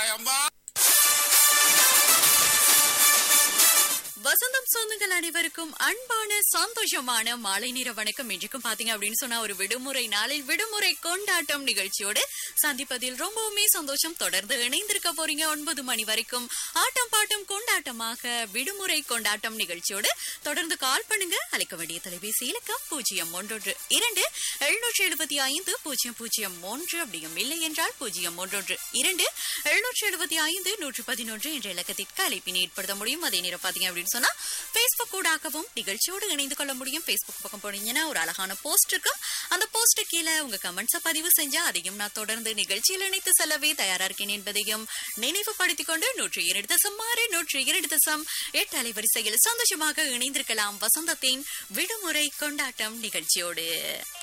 அம்மா வசந்தம் சொந்தங்கள் அனைவருக்கும் அன்பான சந்தோஷமான மாலை நேர வணக்கம் இன்றைக்கும் பாத்தீங்க அப்படின்னு சொன்னா ஒரு விடுமுறை நாளில் விடுமுறை கொண்டாட்டம் நிகழ்ச்சியோடு சந்திப்பதில் ரொம்பவுமே சந்தோஷம் தொடர்ந்து இணைந்திருக்க போறீங்க ஒன்பது மணி வரைக்கும் ஆட்டம் பாட்டம் கொண்டாட்டமாக விடுமுறை கொண்டாட்டம் நிகழ்ச்சியோடு தொடர்ந்து கால் பண்ணுங்க அழைக்க வேண்டிய தொலைபேசி இலக்கம் பூஜ்ஜியம் ஒன்றொன்று இரண்டு எழுநூற்றி எழுபத்தி ஐந்து பூஜ்ஜியம் பூஜ்ஜியம் மூன்று அப்படியும் இல்லை என்றால் பூஜ்ஜியம் ஒன்றொன்று இரண்டு எழுநூற்றி எழுபத்தி ஐந்து நூற்றி பதினொன்று என்ற இலக்கத்திற்கு அழைப்பினை ஏற்படுத்த முடியும் அதே நேரம் பாத்தீங்க அப்படின்னு சொன்னா பேஸ்புக் ஊடாகவும் நிகழ்ச்சியோடு இணைந்து கொள்ள முடியும் பேஸ்புக் பக்கம் போனீங்கன்னா ஒரு அழகான போஸ்ட் இருக்கும் அந்த போஸ்ட் கீழே உங்க கமெண்ட்ஸை பதிவு செஞ்சா அதையும் நான் தொடர்ந்து நிகழ்ச்சியில் இணைத்து செல்லவே தயாரா இருக்கேன் என்பதையும் நினைவுபடுத்திக் கொண்டு நூற்றி இரண்டு தசம் ஆறு நூற்றி இரண்டு தசம் எட்டு அலைவரிசையில் சந்தோஷமாக இணைந்திருக்கலாம் வசந்தத்தின் விடுமுறை கொண்டாட்டம் நிகழ்ச்சியோடு